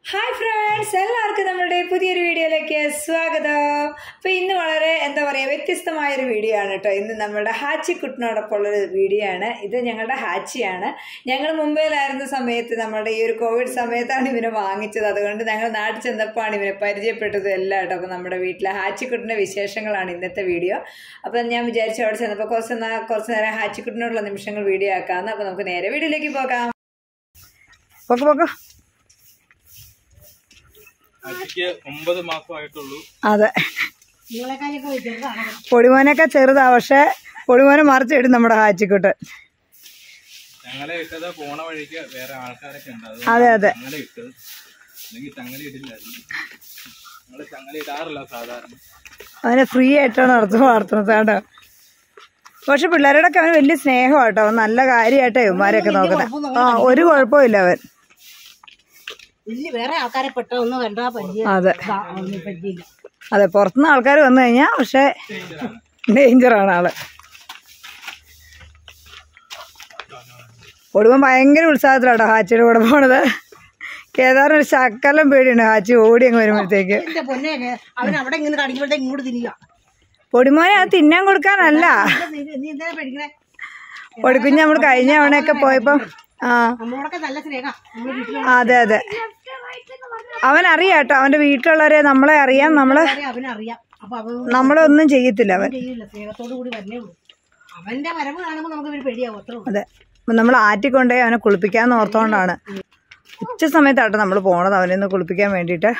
Hi friends എല്ലാവർക്കും നമ്മുടെ പുതിയൊരു വീഡിയോയിലേക്ക് സ്വാഗതം അപ്പോൾ ഇന്ന് വളരെ എന്താ പറയുക വ്യത്യസ്തമായൊരു വീഡിയോ ആണ് കേട്ടോ ഇന്ന് നമ്മുടെ ഹാച്ചി കുട്ടിനോടൊപ്പം ഉള്ളൊരു വീഡിയോ ആണ് ഇത് ഞങ്ങളുടെ ഹാച്ചിയാണ് ഞങ്ങൾ മുംബൈയിലായിരുന്ന സമയത്ത് നമ്മുടെ ഈ ഒരു കോവിഡ് സമയത്താണ് ഇവനെ വാങ്ങിച്ചത് അതുകൊണ്ട് ഞങ്ങൾ നാട്ടിൽ ചെന്നപ്പോഴാണ് ഇവനെ പരിചയപ്പെട്ടത് എല്ലാം കേട്ടോ അപ്പോൾ നമ്മുടെ വീട്ടിലെ ഹാച്ചിക്കുട്ടിൻ്റെ വിശേഷങ്ങളാണ് ഇന്നത്തെ വീഡിയോ അപ്പോൾ ഞാൻ വിചാരിച്ചു അവിടെ ചെന്നപ്പോൾ കുറച്ച് നാ- കുറച്ച് നേരം ഹാച്ചിക്കുട്ടിനോടുള്ള നിമിഷങ്ങൾ വീഡിയോ ആക്കാമെന്ന് അപ്പോൾ നമുക്ക് നേരെ വീഡിയോയിലേക്ക് പോകാം പൊക്കോ പൊക്കോ അജിക്ക് ഒമ്പത് മാസമായിട്ടുള്ളൂ അതെ പൊടിമോനൊക്കെ ചെറുതാ പക്ഷെ പൊടിമോനെ മറിച്ചിടും നമ്മുടെ ഹാച്ചിക്കുട്ട് ഞങ്ങളെ ഇട്ടത് പോണ വഴിക്ക് വേറെ ആൾക്കാരൊക്കെ ഉണ്ട് അത് അതെ അതെ ഞങ്ങളെ ഇട്ടത് അല്ലെങ്കിൽ ചങ്ങല ഇടില്ലായിരുന്നു ഞങ്ങള് ചങ്ങല ഇടാറില്ല സാധാരണ അവനെ ഫ്രീ ആയിട്ടാണ് നടത്തുന്നത് വളർത്തുന്നത് കേട്ടോ പക്ഷെ പിള്ളേരോടൊക്കെ അവന് വലിയ സ്നേഹമാട്ടോ അവൻ നല്ല കാര്യമായിട്ടാ ഇവന്മാരെയൊക്കെ നോക്കുന്നത് ആ ഒരു കുഴപ്പമില്ല അവൻ ഇല്ല വേറെ ആൾക്കാരെ പെട്ടെന്ന് കണ്ടാ പരിചയം അതെ ഒന്നും പരിചയമില്ല അതെ പുറത്തുനിന്ന് ആൾക്കാർ വന്നു കഴിഞ്ഞാൽ പക്ഷെ ഡേഞ്ചറാണ് ആള് പൊടുമ്പം ഭയങ്കര ഉത്സാഹത്തിലാട്ടോ ഹാച്ചിയുടെ കൂടെ പോണത് കേദാറിന് ഒരു ശക്കലം പേടിയുണ്ട് ഹാച്ചി ഓടി അങ്ങ് വരുമ്പോഴത്തേക്ക് എന്റെ പൊന്നെ അവൻ അവിടെ ഇങ്ങനെ കാണിക്കുമ്പോഴത്തേക്ക് ഇങ്ങോട്ട് തിരിക പൊടിമോനെ അത് തിന്നാൻ കൊടുക്കാനല്ല നീ എന്താ പഠിക്കണേ പൊടിക്കുഞ്ഞ് നമ്മൾ കഴിഞ്ഞ തവണയൊക്കെ പോയപ്പോ ആ നമ്മളോടൊക്കെ നല്ല സ്നേഹം നമ്മുടെ വീട്ടിലുള്ള അതെ അതെ അവൻ അറിയാം കേട്ടോ അവന്റെ വീട്ടിലുള്ളവരെ നമ്മളെ അറിയാം നമ്മളെ അവനറിയാം അപ്പൊ അവൻ നമ്മളെ ഒന്നും ചെയ്യത്തില്ല അവൻ ചെയ്യില്ല സ്നേഹത്തോടു കൂടി വരണേ ഉള്ളൂ അവന്റെ വരവ് കാണുമ്പോൾ നമുക്ക് ഇവര് പേടിയാവും അത്രേ ഉള്ളൂ അതെ നമ്മൾ ആറ്റിക്കൊണ്ടേ അവനെ കുളിപ്പിക്കാന്ന് ഓർത്തോണ്ടാണ് ഉച്ച സമയത്താട്ടോ നമ്മൾ പോണത് അവനെ ഒന്ന് കുളിപ്പിക്കാൻ വേണ്ടിയിട്ട്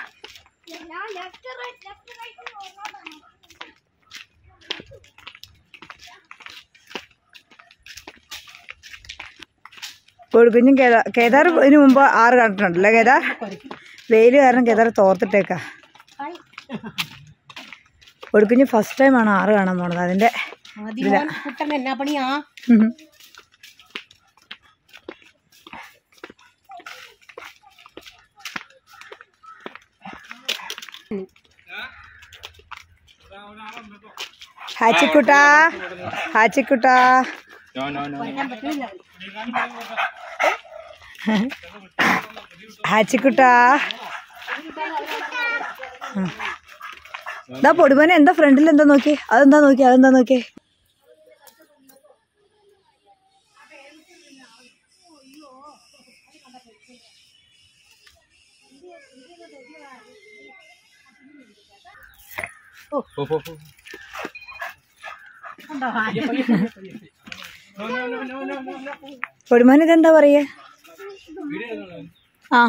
പൊടുക്കുഞ്ഞും കേദാർ കേദാർ ഇതിന് മുമ്പ് ആറ് കണ്ടിട്ടുണ്ടല്ലേ കേദാർ വെയിൽ കാരണം കേദാർ തോർത്തിട്ടേക്കാ പൊടുക്കുഞ്ഞ് ഫസ്റ്റ് ടൈമാണ് ആറ് കാണാൻ പോണത് അതിന്റെ ആദ്യം കുട്ടൻ എന്നാ പണിയാ ഉം. ഹാച്ചിക്കുട്ടാ ഹാച്ചിക്കുട്ടാ നോ നോ നോ ഹാച്ചിക്കുട്ടാ ഇതാ പൊടിമോനെ എന്താ ഫ്രണ്ടിൽ എന്താ നോക്കി അതെന്താ നോക്കി അതെന്താ നോക്കി പോ, പോ, പോ. പൊടിമോൻ ഇതെന്താ പറയേ ആ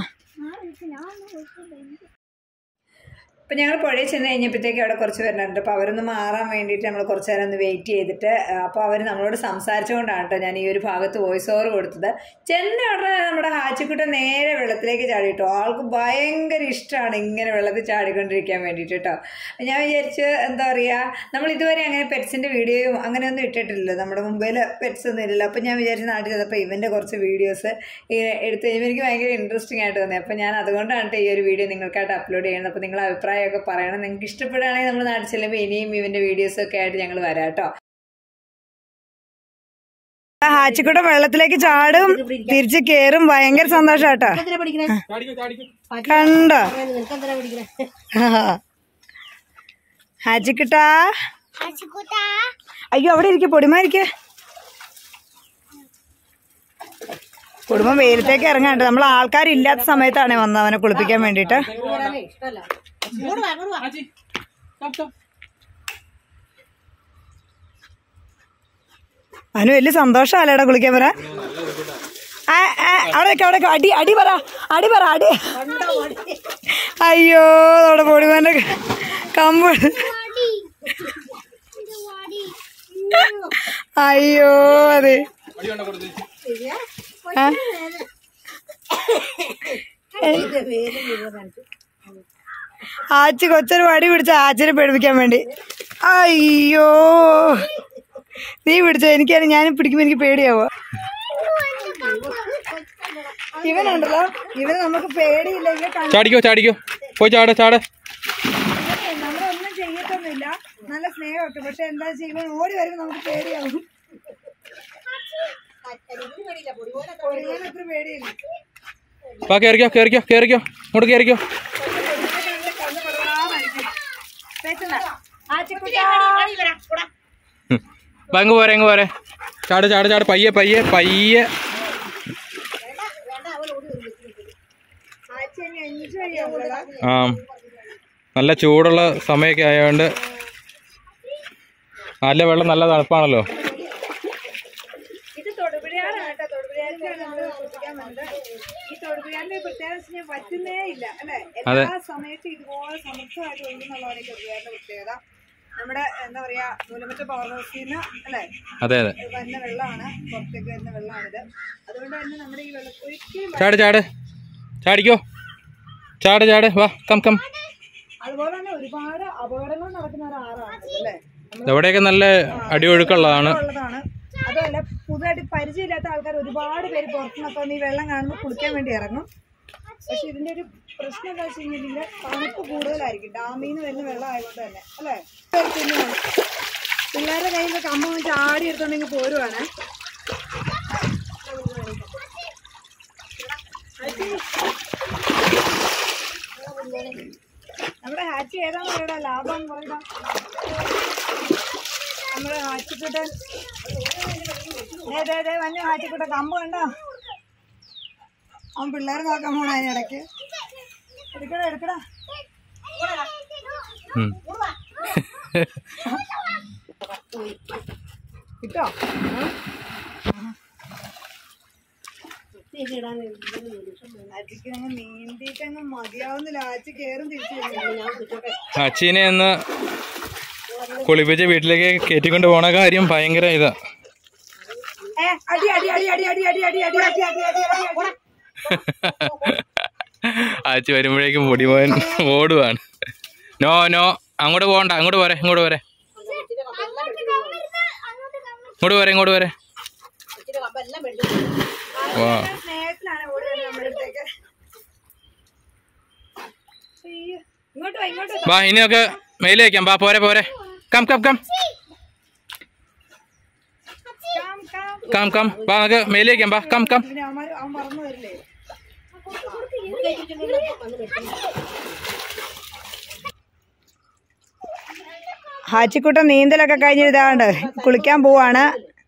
അപ്പം ഞങ്ങൾ പുഴയിൽ ചെന്ന് കഴിഞ്ഞപ്പോഴത്തേക്ക് അവിടെ കുറച്ച് പേരുണ്ട് അപ്പോൾ അവരൊന്ന് മാറാൻ വേണ്ടിയിട്ട് നമ്മൾ കുറച്ച് നേരം ഒന്ന് വെയിറ്റ് ചെയ്തിട്ട് അപ്പോൾ അവർ നമ്മളോട് സംസാരിച്ചുകൊണ്ടാണ് കേട്ടോ ഞാൻ ഈ ഒരു ഭാഗത്ത് വോയിസ് ഓവർ കൊടുത്തത് ചെന്ന ഉടനെ നമ്മുടെ ഹാച്ചിക്കുട്ട നേരെ വെള്ളത്തിലേക്ക് ചാടി കേട്ടോ ആൾക്ക് ഭയങ്കര ഇഷ്ടമാണ് ഇങ്ങനെ വെള്ളത്തിൽ ചാടിക്കൊണ്ടിരിക്കാൻ വേണ്ടിയിട്ട് കേട്ടോ ഞാൻ വിചാരിച്ച് എന്താ പറയുക നമ്മൾ ഇതുവരെ അങ്ങനെ പെറ്റ്സിൻ്റെ വീഡിയോയും അങ്ങനെയൊന്നും ഇട്ടിട്ടില്ലല്ലോ നമ്മുടെ മുംബൈയിൽ പെറ്റ്സ് ഒന്നും ഇല്ലല്ലോ അപ്പോൾ ഞാൻ വിചാരിച്ച് നാട്ടിൽ ചെന്നപ്പോൾ ഇവൻ്റെ കുറച്ച് വീഡിയോസ് എടുത്ത് കഴിയുമ്പോൾ എനിക്ക് ഭയങ്കര ഇൻട്രസ്റ്റിംഗ് ആയിട്ട് തോന്നി അപ്പോൾ ഞാൻ അതുകൊണ്ടാണ് ട്ടോ ഈ ഒരു വീഡിയോ നിങ്ങൾക്കായിട്ട് അപ്ലോഡ് ചെയ്യുന്നത് അപ്പോൾ നിങ്ങളുടെ അഭിപ്രായമൊക്കെ പറയണം നിങ്ങൾക്ക് ഇഷ്ടപ്പെടുകയാണെങ്കിൽ നമ്മൾ നാട്ടിൽ ചെല്ലുമ്പോൾ ഇനിയും ഇവൻ്റെ വീഡിയോസൊക്കെ ആയിട്ട് ഞങ്ങൾ വരാം കേട്ടോ ഹാച്ചിക്കുട്ട വെള്ളത്തിലേക്ക് ചാടും തിരിച്ച് കേറും ഭയങ്കര സന്തോഷാട്ടോ എന്തിനാ പഠിക്കണേ ചാടിക്കോ ചാടിക്കോ കണ്ടോ നിനക്ക് എന്തിനാ പഠിക്കണേ ഹാച്ചിക്കുട്ടാ അയ്യോ അവിടെ ഇരിക്കെ പൊടിമാരിക്കെ കുടുംബം വെയിലത്തേക്ക് ഇറങ്ങാണ്ട് നമ്മൾ ആൾക്കാരില്ലാത്ത സമയത്താണ് വന്നത് അവനെ കുളിപ്പിക്കാൻ വേണ്ടിയിട്ട് വരാനേ ഇഷ്ടമല്ല ഇങ്ങോട്ട് വാ ഇങ്ങോട്ട് വാ ആജി സ്റ്റോപ്പ് സ്റ്റോപ്പ് അവന് വലിയ സന്തോഷമല്ലേടാ കുളിക്കാൻ വരാൻ ആ, ആ, അവിടെ നിക്ക്, അവിടെ നിക്ക്. അടി അടി പറ അടി പറ അടി അയ്യോ നമ്മുടെ പൊടിമാന്റെ കമ്പ് അയ്യോ അതെ അടി കൊണ്ട കൊടുത്ത് ആ? ആച്ചി കൊച്ചൊരു വടി പിടിച്ച ആച്ചിനെ പേടിപ്പിക്കാൻ വേണ്ടി അയ്യോ നീ പിടിച്ചോ എനിക്കാണ് ഞാൻ പിടിക്കുമ്പോ എനിക്ക് പേടിയാവോ ഇവനുണ്ടല്ലോ ഇവന് നമുക്ക് പേടിയില്ലെങ്കിൽ കണ്ട- ചാടിക്കോ ചാടിക്കോ പോയി ചാട ചാട നമ്മളൊന്നും ചെയ്യത്തൊന്നുമില്ല നല്ല സ്നേഹമൊക്കെ പക്ഷെ എന്താ ചെയ്യുമ്പോൾ ഓടി വരുമ്പോ നമുക്ക് പേടിയാവും പൊടിയാൻ അത്ര പേടിയില്ല വാ കയറിക്കോ കയറിക്കോ കയറിക്കോ ഇങ്ങോട്ട് കയറിക്കോ വാ ഇങ്ങ് പോരെ ഇങ്ങ് പോരെ ചാട് ചാട് ചാട് പയ്യെ പയ്യെ പയ്യെ ആ നല്ല ചൂടുള്ള സമയമൊക്കെ ആയതുകൊണ്ട് നല്ല വെള്ളം നല്ല തണുപ്പാണല്ലോ ഇത് തൊടുപുഴയാണ് കേട്ടോ തൊടുപുഴയിലാണ് നമ്മൾ കുളിക്കാൻ വന്നത് ഈ തൊടുപുഴയിലെ പ്രത്യേകത വെച്ച് കഴിഞ്ഞാൽ പറ്റുന്നേ ഇല്ല അല്ലെ അതെ. എല്ലാ സമയത്തും ഇതുപോലെ സമൃദ്ധമായിട്ട് ഒഴുകുന്നുള്ളതാണ് ഈ തൊടുപുഴയുടെ പ്രത്യേകത നമ്മുടെ എന്താ പറയാ നൂലമറ്റ പവർ ഹൗസിൽ നിന്ന് അല്ലെ അതെ അതെ വരുന്ന വെള്ളമാണ് പുറത്തേക്ക് വരുന്ന വെള്ളമാണിത് അതുകൊണ്ട് തന്നെ നമ്മുടെ ഈ വെള്ളം ഒരിക്കലും ചാട് ചാട് ചാടിക്കോ ചാട് ചാട് വാ കം കം അതുപോലെ തന്നെ ഒരുപാട് അപകടങ്ങൾ നടക്കുന്ന ഒരു ആറാണ് അല്ലേ ഇവിടെയൊക്കെ നല്ല അടിയൊഴുക്കുള്ളതാണ് ഉള്ളതാണ് അതുമല്ല പുതുതായിട്ട് പരിചയമില്ലാത്ത ആൾക്കാർ ഒരുപാട് പേര് പുറത്തുനിന്നൊക്കെ വന്ന് ഈ വെള്ളം കാണുമ്പോൾ കുളിക്കാൻ വേണ്ടി ഇറങ്ങും പക്ഷെ ഇതിന്റെ ഒരു പ്രശ്നം എന്താ വെച്ച് കഴിഞ്ഞാൽ തണുപ്പ് കൂടുതലായിരിക്കും ഡാമിൽ നിന്ന് വരുന്ന വെള്ളം ആയതുകൊണ്ട് തന്നെ അല്ലേ കുഞ്ഞുമാണ് പിള്ളേരുടെ കയ്യിൽ നിന്ന് കമ്പം വെച്ച് ആടി എടുത്തോണ്ടെങ്കിൽ പോരുവാണ് നമ്മുടെ ഹാച്ചി ഏതാന്ന് പറയടാ ലാഭം പറയടാ നമ്മുടെ ഹാച്ചിക്കുട്ടൻ ഏതേ ഏതേ വന്നു ഹാച്ചിക്കുട്ടൻ കമ്പ് കണ്ടോ അവൻ പിള്ളേരെ നോക്കാൻ പോണ അതിനിടയ്ക്ക് എടുക്കടാ എടുക്കടാ ഉം. കിട്ടോ ഹാച്ചിക്കങ്ങ് നീന്തിട്ടങ്ങ് മതിയാവുന്നില്ല ഹാച്ചി കയറും തിരിച്ചു അച്ചീനെ ഒന്ന് കുളിപ്പിച്ച് വീട്ടിലേക്ക് കയറ്റിക്കൊണ്ട് പോണ കാര്യം ഭയങ്കര ഇതാ ഏ അടി അടി അടി അടി അടി അടി അടി അടി അടി അടി അടി അടി അടി അച്ചി വരുമ്പോഴേക്കും പൊടിമോൻ ഓടുവാണ് നോ നോ അങ്ങോട്ട് പോകണ്ട അങ്ങോട്ട് പോരെ ഇങ്ങോട്ട് പോരെ ഇങ്ങോട്ട് പോരെ ഇങ്ങോട്ട് പോരെ വാ സ്നേഹത്തിലാണ് ഓടുന്നത് നമ്മുടെ അടുത്തേക്ക് അയ്യോ. ഇങ്ങോട്ട് വാ ഇങ്ങോട്ട് വാ. വാ ഇനിയൊക്കെ മെയിൽ വയ്ക്കാം വാ പോരെ പോരെ come come come come, come. Come come വാ നമുക്ക് മെയിൽ വയ്ക്കാം വാ കം കം പിന്നെ അവന്മാര് അവൻ പറന്നു വരില്ലേ ഹാച്ചിക്കുട്ടൻ നീന്തലൊക്കെ കഴിഞ്ഞ് ഇതാണ്ട് കുളിക്കാൻ പോവാണ്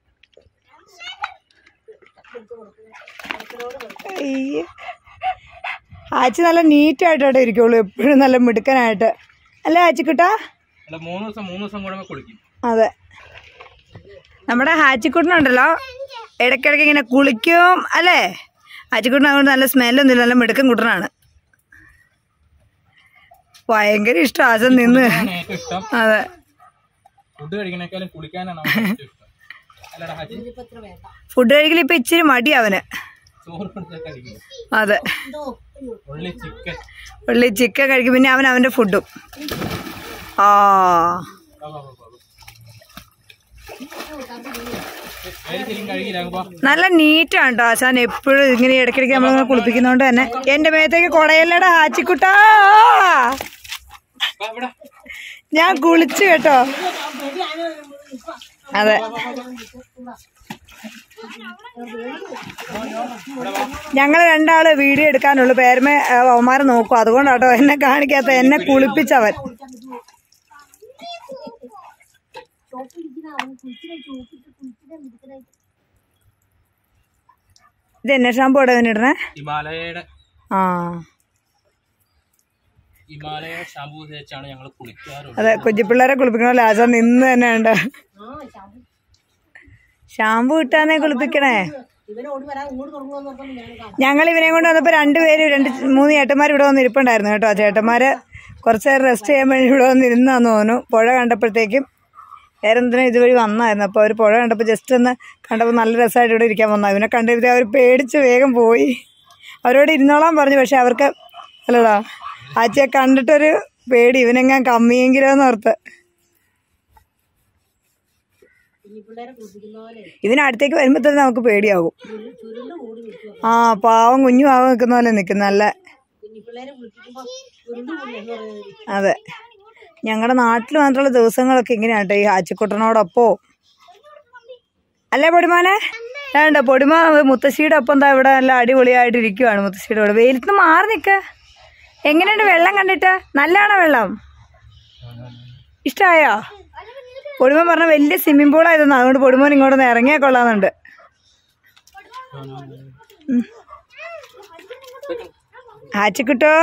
അയ്യോ. ഹാച്ചി നല്ല നീറ്റായിട്ടോടെ ഇരിക്കുള്ളൂ എപ്പോഴും നല്ല മിടുക്കനായിട്ട് അല്ലേ ഹാച്ചിക്കുട്ടാ അല്ല മൂന്ന് ദിവസം മൂന്ന് ദിവസം കൂടെ കുളിക്കും അതെ നമ്മുടെ ഹാച്ചിക്കുട്ടനുണ്ടല്ലോ ഇടയ്ക്കിടയ്ക്ക് ഇങ്ങനെ കുളിക്കും അല്ലേ ഹാച്ചിക്കുട്ടൻ അതുകൊണ്ട് നല്ല സ്മെല്ലൊന്നുമില്ല നല്ല മിടുക്കൻ കുട്ടനാണ് ഭയങ്കര ഇഷ്ടം ആസം നിന്ന് ഏറ്റവും ഇഷ്ടം അതെ ഫുഡ് കഴിക്കണേക്കാളും കുളിക്കാനാണ് നമുക്ക് ഏറ്റവും ഇഷ്ടം അല്ലടാ ഹാജി ഫുഡ് കഴിക്കൽ ഇപ്പം ഇച്ചിരി മടി അവന് ചോറ് കൊടുത്തൊക്കെ കഴിക്കും അതെ ഉള്ളി ചിക്കൻ ഉള്ളി ചിക്കൻ കഴിക്കും പിന്നെ അവൻ അവൻ്റെ ഫുഡും ആ ശരിക്കും കഴിക്കില്ല അങ്ങ് പോ നല്ല നീറ്റാണ് കേട്ടോ ആശാൻ എപ്പോഴും ഇങ്ങനെ ഇടയ്ക്കിടയ്ക്ക് നമ്മളിങ്ങനെ കുളിപ്പിക്കുന്നതുകൊണ്ട് തന്നെ എൻ്റെ മേത്തേക്ക് കുടയല്ലടാ ഹാച്ചിക്കുട്ടാ വാ ഇവിടെ ഞാൻ കുളിച്ചു കേട്ടോ അതെ ഞങ്ങൾ രണ്ടാള് വീഡിയോ എടുക്കാനുള്ളു പേരുമേ അവന്മാരെ നോക്കും അതുകൊണ്ടാട്ടോ എന്നെ കാണിക്കാത്ത എന്നെ കുളിപ്പിച്ചവൻ ഇത് എന്നെ ഷാമ്പു ഇവിടെ ഇടണേ ഹിമാലയയുടെ ആ ഹിമാലയ ഷാമ്പൂ തേച്ചാണ് ഞങ്ങൾ കുളിക്കാറുള്ളത് അതെ കുഞ്ഞിപ്പിള്ളേരെ കുളിപ്പിക്കണ ലാശ നിന്ന് തന്നെ ഉണ്ട് ഷാമ്പു ഇട്ടാന്നേ കുളിപ്പിക്കണേ ഇവനോട് വരാൻ ഇങ്ങോട്ട് തുടങ്ങുമെന്ന് പറഞ്ഞപ്പോൾ ഞാൻ കാണാം ഞങ്ങൾ ഇവനെ കൊണ്ട് വന്നപ്പോൾ രണ്ടുപേര് രണ്ട് മൂന്ന് ചേട്ടന്മാർ ഇവിടെ വന്ന് ഇരിപ്പുണ്ടായിരുന്നു കേട്ടോ ആ ചേട്ടന്മാര് കുറച്ച് നേരം റെസ്റ്റ് ചെയ്യാൻ വേണ്ടി ഇവിടെ വന്ന് ഇരുന്നാന്ന് തോന്നുന്നു പുഴ കണ്ടപ്പോഴത്തേക്കും വേറെ എന്തിനാ ഇതുവഴി വന്നായിരുന്നു അപ്പോൾ അവർ പുഴ കണ്ടപ്പോൾ ജസ്റ്റ് ഒന്ന് കണ്ടപ്പോൾ നല്ല രസമായിട്ട് ഇവിടെ ഇരിക്കാൻ വന്നു അവനെ കണ്ടിരുത്തി അവർ പേടിച്ച് വേഗം പോയി അവരോട് ഇരുന്നോളാൻ പറഞ്ഞു പക്ഷെ അവർക്ക് അല്ലടാ ആച്ചയെ കണ്ടിട്ടൊരു പേടി ഇവനെങ്ങാൻ കമ്മിയെങ്കിലോ എന്ന് ഓർത്ത് പിള്ളേരെ കുളിപ്പിക്കുന്ന പോലെ ഇവന് അടുത്തേക്ക് വരുമ്പോൾ തന്നെ നമുക്ക് പേടിയാകും ചുരുണ്ട് കൂടി നിൽക്കുക ആ പാവം കുഞ്ഞു പാവം നിൽക്കുന്ന പോലെ നിൽക്കും നല്ല കുഞ്ഞിപ്പിള്ളേരെ കുളിപ്പിക്കുമ്പോൾ ചുരുണ്ട് കൂടി എന്ന് പറയുന്നത് അതെ ഞങ്ങളുടെ നാട്ടിൽ മാത്രമുള്ള ദിവസങ്ങളൊക്കെ ഇങ്ങനെയാണ് കേട്ടോ ഈ ആച്ചിക്കുട്ടനോടൊപ്പോ അല്ലേ പൊടിമാനെ വേണ്ട പൊടിമ മുത്തശ്ശിയുടെ ഒപ്പം എന്താ ഇവിടെ നല്ല അടിപൊളിയായിട്ട് ഇരിക്കുവാണ് മുത്തശ്ശിയുടെ കൂടെ വെയിലത്ത് മാറി നിൽക്ക എങ്ങനെയുണ്ട് വെള്ളം കണ്ടിട്ട് നല്ലതാണോ വെള്ളം ഇഷ്ടമായോ പൊടിമോൻ പറഞ്ഞ വലിയ സ്വിമ്മിംഗ് പൂളായിരുന്നു അതുകൊണ്ട് പൊടിമോൻ ഇങ്ങോട്ടൊന്ന് ഇറങ്ങിയാൽ കൊള്ളാന്നുണ്ട് ആച്ചിക്കുട്ടോ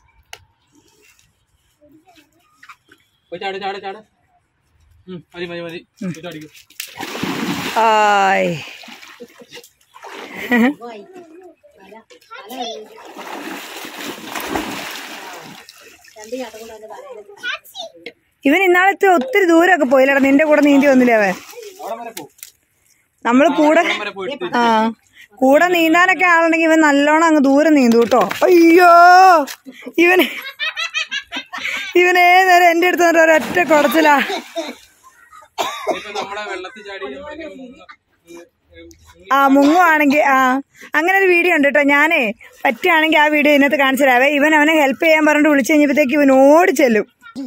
പോയി ചാട് ചാട് ചാട് ഉം, മതി മതി മതി പോയി ചാടിക്കോ ആയ് ഇവൻ ഇന്നാളത്തെ ഒത്തിരി ദൂരമൊക്കെ പോയില്ലടാ നിന്റെ കൂടെ നീന്തി വന്നില്ലേ അവൻ അവിടെ വരെ പോ നമ്മള് കൂടെ അവിടെ വരെ പോയിട്ട് ആ കൂടെ നീന്താനൊക്കെ ആളുണ്ടെങ്കിൽ ഇവൻ നല്ലോണം അങ്ങ് ദൂരെ നീന്തു കേട്ടോ അയ്യോ ഇവന് ഇവനേ നേരം എന്റെ അടുത്ത് വന്നിട്ട് ഒരൊറ്റ കുടച്ചിലാ ഇപ്പൊ നമ്മളെ വെള്ളത്തിൽ ചാടി നമ്മളിങ്ങനെ മുങ്ങ ഉം, ഉം, ആ മുങ്ങുവാണെങ്കിൽ ആ അങ്ങനെ ഒരു വീഡിയോ ഉണ്ട് കേട്ടോ ഞാനേ പറ്റുകയാണെങ്കിൽ ആ വീഡിയോ ഇതിനകത്ത് കാണിച്ചു തരാവേ ഇവൻ അവനെ ഹെൽപ്പ് ചെയ്യാൻ പറഞ്ഞിട്ട് വിളിച്ചു കഴിഞ്ഞപ്പോഴത്തേക്ക് ഇവൻ ഓടി ചെല്ലും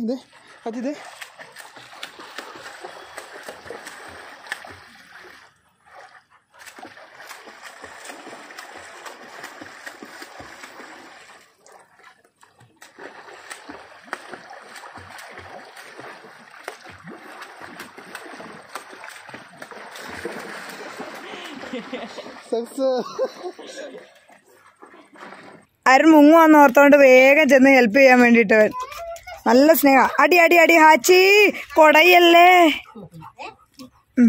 അരുൺ മുങ്ങുവാന്ന് ഓർത്തോണ്ട് വേഗം ചെന്ന് ഹെൽപ്പ് ചെയ്യാൻ വേണ്ടിയിട്ട് അവൻ നല്ല സ്നേഹ അടി അടി അടി ഹാച്ചി കൊടയല്ലേ ഉം.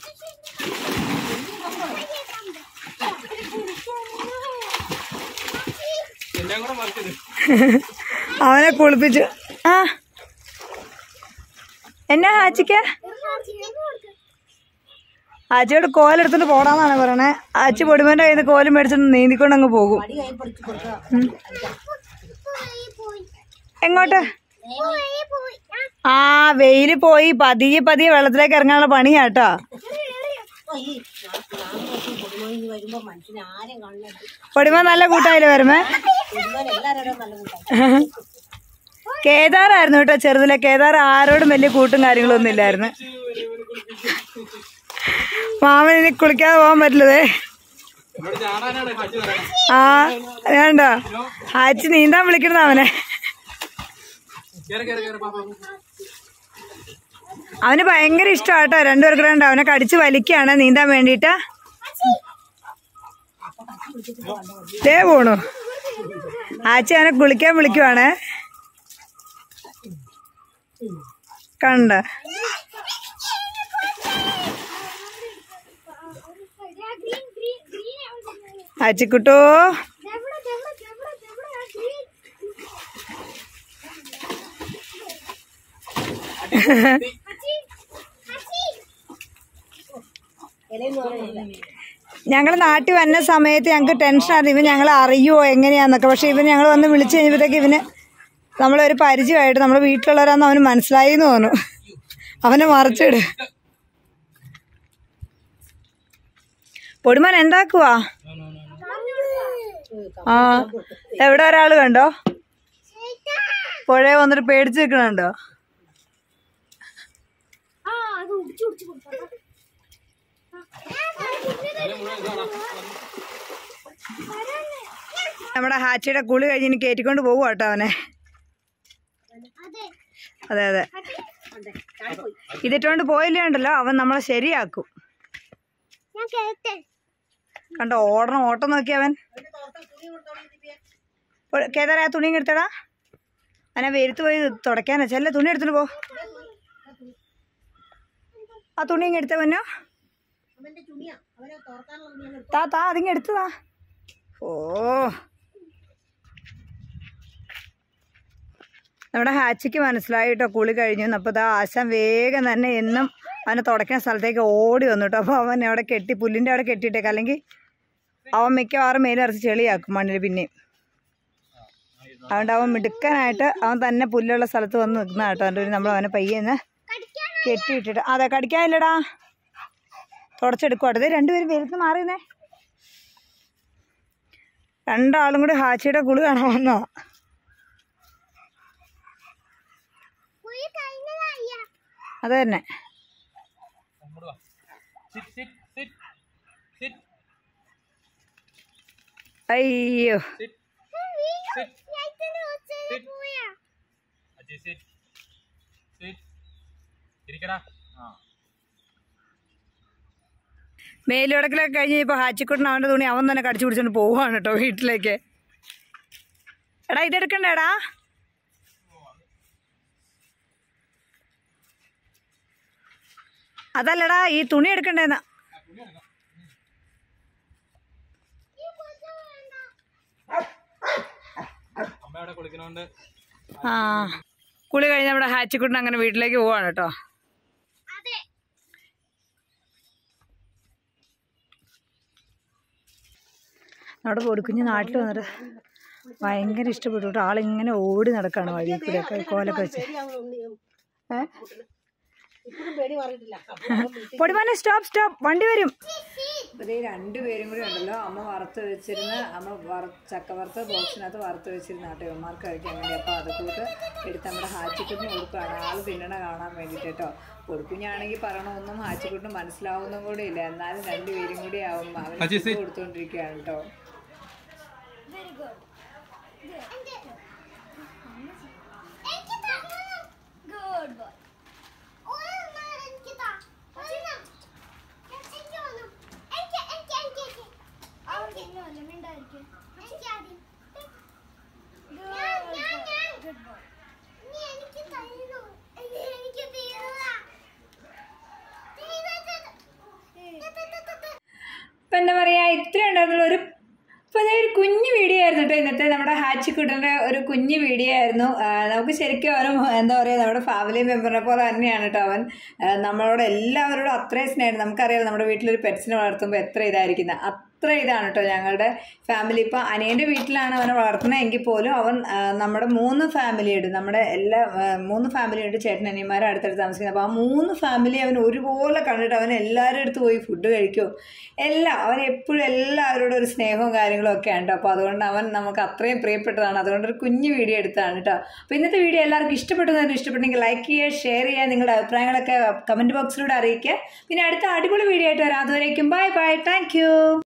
എല്ലാം കൂടെ മറിച്ചത് അവനെ കുളിപ്പിച്ചു ആ എന്നാ ഹാച്ചിക്ക ആച്ചിയോട് കോലെടുത്തിട്ട് പോടാന്നാണ് പറയണേ ആച്ചി പൊടിമേന്റെ കയ്യിൽ നിന്ന് കോല് മേടിച്ചിട്ട് നീന്തിക്കൊണ്ട് അങ്ങ് പോകും ഉം. എങ്ങോട്ട് ആ വെയില് പോയി പതിയെ പതിയെ വെള്ളത്തിലേക്ക് ഇറങ്ങാനുള്ള പണിയാട്ടോ വരുമ്പോ മനുഷ്യന് ആരും കാണുന്നത് പൊടിമ നല്ല കൂട്ടായില്ലേ വരുമേ എല്ലാവരോടും നല്ല കൂട്ടാണ് കേദാറായിരുന്നു കേട്ടോ ചെറുതിലെ കേദാർ ആരോടും വലിയ കൂട്ടും കാര്യങ്ങളൊന്നും ഇല്ലായിരുന്നു മാമൻ ഇനി കുളിക്കാതെ പോകാൻ പറ്റില്ലതേ ഇവിടെ ചാടാനാണ് കച്ചു പറയണത് ആ വേണ്ട ആച്ചി നീന്താൻ വിളിക്കണത് അവനെ കേറി കേറി കേറി പാപ്പ അവന് ഭയങ്കര ഇഷ്ടമാട്ടോ രണ്ടുപേർക്കും ഉണ്ട് അവനെ കടിച്ച് വലിക്കാണ് നീന്താൻ വേണ്ടിയിട്ട് ദേ പോണു ആച്ചി അവനെ കുളിക്കാൻ വിളിക്കുവാണ് കണ്ട ആച്ചിക്കുട്ടോ ഞങ്ങൾ നാട്ടിൽ വന്ന സമയത്ത് ഞങ്ങൾക്ക് ടെൻഷനായിരുന്നു ഇവൻ ഞങ്ങൾ അറിയുമോ എങ്ങനെയാന്നൊക്കെ പക്ഷെ ഇവൻ ഞങ്ങൾ വന്ന് വിളിച്ചു കഴിഞ്ഞപ്പോഴത്തേക്ക് ഇവന് നമ്മളൊരു പരിചയമായിട്ട് നമ്മുടെ വീട്ടിലുള്ളവരാന്ന് അവന് മനസ്സിലായി എന്ന് തോന്നുന്നു അവനെ മറിച്ചിട് പൊടിമൻ എന്താക്കുവാ ആ എവിടെ ഒരാൾ കണ്ടോ പുഴ വന്നിട്ട് പേടിച്ച് നിൽക്കണുണ്ടോ നമ്മുടെ ഹാച്ചിയുടെ കുളി കഴിഞ്ഞ് ഇനി കയറ്റിക്കൊണ്ട് പോകും കേട്ടോ അവനെ അതെ അതെ ഇതിട്ടോണ്ട് പോയില്ലേ ഉണ്ടല്ലോ അവൻ നമ്മളെ ശരിയാക്കും കണ്ടോ ഓടണം ഓട്ടം നോക്കി അവൻ കേതാര ആ തുണിയും എടുത്തടാ അവനെ വെരുത്ത് പോയി തുടയ്ക്കാനാ ചെല്ല തുണി എടുത്തിട്ട് പോ ആ തുണി ഇങ്ങ് എടുത്ത പൊന്നോ അവന്റെ തുണിയാ അവനെ തോർക്കാനുള്ള തുണിയാണ് താ താ അതിങ്ങ് എടുത്തതാ ഓ നമ്മുടെ ഹാച്ചിക്ക് മനസ്സിലായി കേട്ടോ കുളി കഴിഞ്ഞു അപ്പോൾ ദാ ആശാൻ വേഗം തന്നെ എന്നും അവനെ തുടയ്ക്കുന്ന സ്ഥലത്തേക്ക് ഓടി വന്നു കേട്ടോ അപ്പോൾ അവൻ അവിടെ കെട്ടി പുല്ലിൻ്റെ അവിടെ കെട്ടിയിട്ടേക്ക് അല്ലെങ്കിൽ അവൻ മിക്കവാറും മേലിറച്ച് ചെളിയാക്കും മണ്ണിൽ പിന്നെയും അതുകൊണ്ട് അവൻ മിടുക്കനായിട്ട് അവൻ തന്നെ പുല്ലുള്ള സ്ഥലത്ത് വന്ന് നിൽക്കുന്ന കേട്ടോ അതുകൊണ്ട് നമ്മൾ അവനെ പയ്യെന്ന് കെട്ടിയിട്ടിട്ട് അതെ കടിക്കാനില്ലടാ തുടച്ചെടുക്കും അടുത്ത് രണ്ടുപേരും വെയിലത്ത് മാറിയെന്നേ രണ്ടാളും കൂടി ഹാച്ചിയുടെ കുളി കാണാൻ വന്നോ അത് തന്നെ അങ്ങോട്ട് വാ സിറ്റ് സിറ്റ് സിറ്റ് സിറ്റ് അയ്യോ Sit. Sit. Sit. അജി sit. Sit. ഇരിക്കടാ ആ മേലുടക്കലൊക്കെ കഴിഞ്ഞ് ഇപ്പോൾ ഹാച്ചിക്കുട്ടൻ അവൻ്റെ തുണി അവൻ തന്നെ കടിച്ചു പിടിച്ചോണ്ട് പോവാണ് കേട്ടോ വീട്ടിലേക്ക് എടാ ഇതെടുക്കണ്ടേടാ അതല്ലടാ ഈ തുണി എടുക്കണ്ടേന്ന് അമ്മ അവിടെ കുളിക്കണോണ്ട് ആ കുളി കഴിഞ്ഞ് നമ്മുടെ ഹാച്ചിക്കുട്ടൻ അങ്ങനെ വീട്ടിലേക്ക് പോവാണ് കേട്ടോ നമ്മുടെ പൊടിക്കുഞ്ഞ് നാട്ടിൽ വന്നിട്ട് ഭയങ്കര ഇഷ്ടപ്പെട്ടു കേട്ടോ ആളിങ്ങനെ ഓടി നടക്കാണ് വഴി കൂടെയൊക്കെ കോലൊക്കെ വെച്ച് ഏ ഇപ്പോഴും പേടി മാറിയിട്ടില്ല പൊടിമാനെ സ്റ്റോപ്പ് സ്റ്റോപ്പ് വണ്ടി വരും അപ്പോൾ ഇതേ രണ്ടുപേരും കൂടി ഉണ്ടല്ലോ അമ്മ വറുത്ത് വെച്ചിരുന്ന അമ്മ വറ ചക്ക വറുത്ത് ബോക്സിനകത്ത് വറുത്ത് വെച്ചിരുന്ന കേട്ടോ ഇവന്മാർക്ക് കഴിക്കാൻ വേണ്ടി അപ്പോൾ അത് കൂട്ട് എടുത്ത് നമ്മുടെ ഹാച്ചിക്കുട്ടിന് കൊടുക്കുകയാണ് ആൾ തിന്നണ കാണാൻ വേണ്ടിയിട്ട് കേട്ടോ കൊടുക്കുഞ്ഞാണെങ്കിൽ പറയണമൊന്നും ഹാച്ചിക്കുട്ടിന് മനസ്സിലാവുന്നതും കൂടി ഇല്ല എന്നാലും രണ്ടുപേരും കൂടി ആവും അവൻ അജി, sit. കൊടുത്തുകൊണ്ടിരിക്കുകയാണ് കേട്ടോ Good boy. എനിക്ക് താ. എനിക്ക് വേണം. എനിക്ക്, എനിക്ക്, എനിക്ക്, എനിക്ക്. എനിക്ക് ആദ്യം. ഞാൻ, ഞാൻ, ഞാൻ. നീ എനിക്ക് തരുന്നു. എനിക്ക് എനിക്ക് തീർന്നതാ. തീർന്നത്. ത, ത, ത, ത, ത. ഇപ്പം എന്താ പറയുക ഇത്ര ഉണ്ടായിരുന്നുള്ളൂ ഒരു അപ്പോൾ അതൊരു കുഞ്ഞു വീഡിയോ ആയിരുന്നു കേട്ടോ ഇന്നത്തെ നമ്മുടെ ഹാച്ചിക്കുട്ടൻ്റെ ഒരു കുഞ്ഞു വീഡിയോ ആയിരുന്നു ആ, നമുക്ക് ശരിക്കും ഒരു എന്താ പറയുക നമ്മുടെ ഫാമിലി മെമ്പറിനെ പോലെ തന്നെയാണ് കേട്ടോ അവൻ ആ, നമ്മളോട് എല്ലാവരോടും അത്രയും സ്നേഹം നമുക്കറിയാം നമ്മുടെ വീട്ടിലൊരു പെറ്റ്സിനെ വളർത്തുമ്പോൾ എത്ര ഇതായിരിക്കുന്നത് അത്ര ഇതാണ് കേട്ടോ ഞങ്ങളുടെ ഫാമിലി ഇപ്പോൾ അനിയൻ്റെ വീട്ടിലാണ് അവനെ വളർത്തുന്നത് എങ്കിൽ പോലും അവൻ ആ, നമ്മുടെ മൂന്ന് ഫാമിലിയുണ്ട് നമ്മുടെ എല്ലാ ആ, മൂന്ന് ഫാമിലിയുണ്ട് ചേട്ടൻ അനിയന്മാരും അടുത്തടുത്ത് താമസിക്കുന്നത് അപ്പോൾ ആ മൂന്ന് ഫാമിലി അവൻ ഒരുപോലെ കണ്ടിട്ട് അവൻ എല്ലാവരുടെ അടുത്ത് പോയി ഫുഡ് കഴിക്കും എല്ലാം അവൻ എപ്പോഴും എല്ലാവരോടും ഒരു സ്നേഹവും കാര്യങ്ങളും ഒക്കെ ഉണ്ട് അപ്പോൾ അതുകൊണ്ട് അവൻ നമുക്ക് അത്രയും പ്രിയപ്പെട്ടതാണ് അതുകൊണ്ട് ഒരു കുഞ്ഞു വീഡിയോ എടുത്താണ് കേട്ടോ അപ്പോൾ ഇന്നത്തെ വീഡിയോ എല്ലാവർക്കും ഇഷ്ടപ്പെട്ടതെന്ന് ഇഷ്ടപ്പെട്ടെങ്കിൽ ലൈക്ക് ചെയ്യുക ഷെയർ ചെയ്യുക നിങ്ങളുടെ അഭിപ്രായങ്ങളൊക്കെ കമൻറ്റ് ബോക്സിലൂടെ അറിയിക്കുക പിന്നെ അടുത്ത അടിപൊളി വീഡിയോ ആയിട്ട് വരാം അതുവരേക്കും ബൈ ബൈ താങ്ക്